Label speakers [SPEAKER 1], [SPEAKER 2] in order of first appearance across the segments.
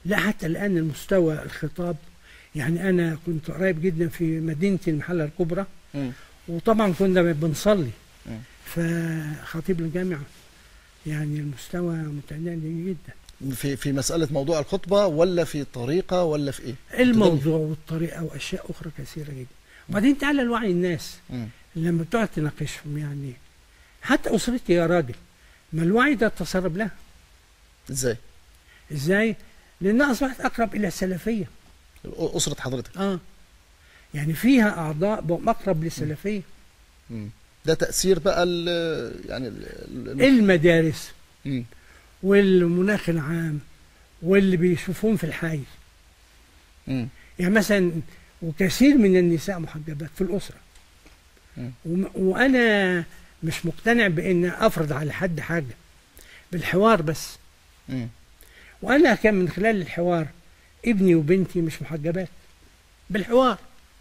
[SPEAKER 1] لا حتى الآن المستوى الخطاب يعني أنا كنت قريب جدا في مدينتي المحلة الكبرى
[SPEAKER 2] مم.
[SPEAKER 1] وطبعا كنا بنصلي
[SPEAKER 2] مم.
[SPEAKER 1] فخطيب الجامعة يعني المستوى متدني جدا
[SPEAKER 2] في في مساله موضوع الخطبه ولا في الطريقه ولا في ايه
[SPEAKER 1] الموضوع والطريقة وأشياء أخرى كثيرة جدا وبعدين تعالى لوعي الناس
[SPEAKER 2] مم.
[SPEAKER 1] لما بتقعد تناقشهم يعني حتى أسرتي يا راجل ما الوعي ده تسرب لها
[SPEAKER 2] ازاي
[SPEAKER 1] ازاي؟ لأنها أصبحت أقرب إلى السلفية
[SPEAKER 2] اسره حضرتك
[SPEAKER 1] اه يعني فيها أعضاء بقوا أقرب للسلفية
[SPEAKER 2] مم. ده تاثير بقى ال يعني ال ال-
[SPEAKER 1] المدارس
[SPEAKER 2] مم.
[SPEAKER 1] والمناخ العام واللي بيشوفون في الحي
[SPEAKER 2] مم.
[SPEAKER 1] يعني مثلا وكثير من النساء محجبات في الأسرة
[SPEAKER 2] مم.
[SPEAKER 1] وم- وأنا مش مقتنع بأن أفرض على حد حاجة بالحوار بس
[SPEAKER 2] مم.
[SPEAKER 1] وأنا كان من خلال الحوار ابني وبنتي مش محجبات بالحوار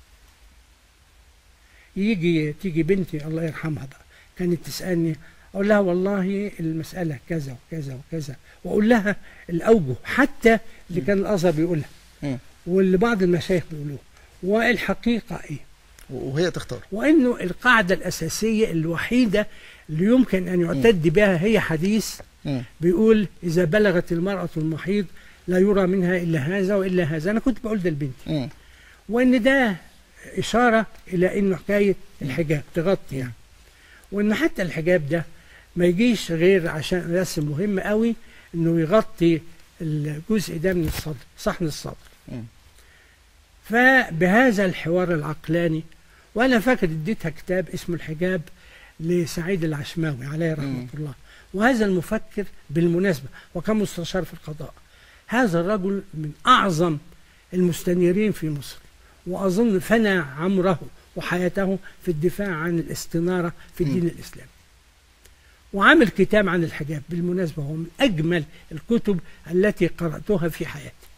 [SPEAKER 1] يجي تيجي بنتي الله يرحمها بقى كانت تسألني أقول لها والله المسألة كذا وكذا وكذا وأقول لها الأوجه حتى اللي كان الأزهر بيقولها
[SPEAKER 2] مم.
[SPEAKER 1] واللي بعض المشايخ بيقولوه والحقيقة إيه
[SPEAKER 2] وهي تختار
[SPEAKER 1] وانه القاعده الاساسيه الوحيده اللي يمكن ان يعتد بها هي حديث
[SPEAKER 2] مم.
[SPEAKER 1] بيقول اذا بلغت المراه المحيض لا يرى منها الا هذا والا هذا انا كنت بقول ده لبنتي
[SPEAKER 2] مم.
[SPEAKER 1] وان ده اشاره الى انه حكايه الحجاب تغطي يعني وان حتى الحجاب ده ما يجيش غير عشان رسم مهم قوي انه يغطي الجزء ده من الصدر صحن الصدر
[SPEAKER 2] مم.
[SPEAKER 1] فبهذا الحوار العقلاني وانا فاكر اديتها كتاب اسمه الحجاب لسعيد العشماوي عليه رحمه
[SPEAKER 2] مم.
[SPEAKER 1] الله وهذا المفكر بالمناسبه وكان مستشار في القضاء هذا الرجل من اعظم المستنيرين في مصر واظن فنى عمره وحياته في الدفاع عن الاستناره في الدين الاسلامي وعمل كتاب عن الحجاب بالمناسبه هو من اجمل الكتب التي قراتها في حياتي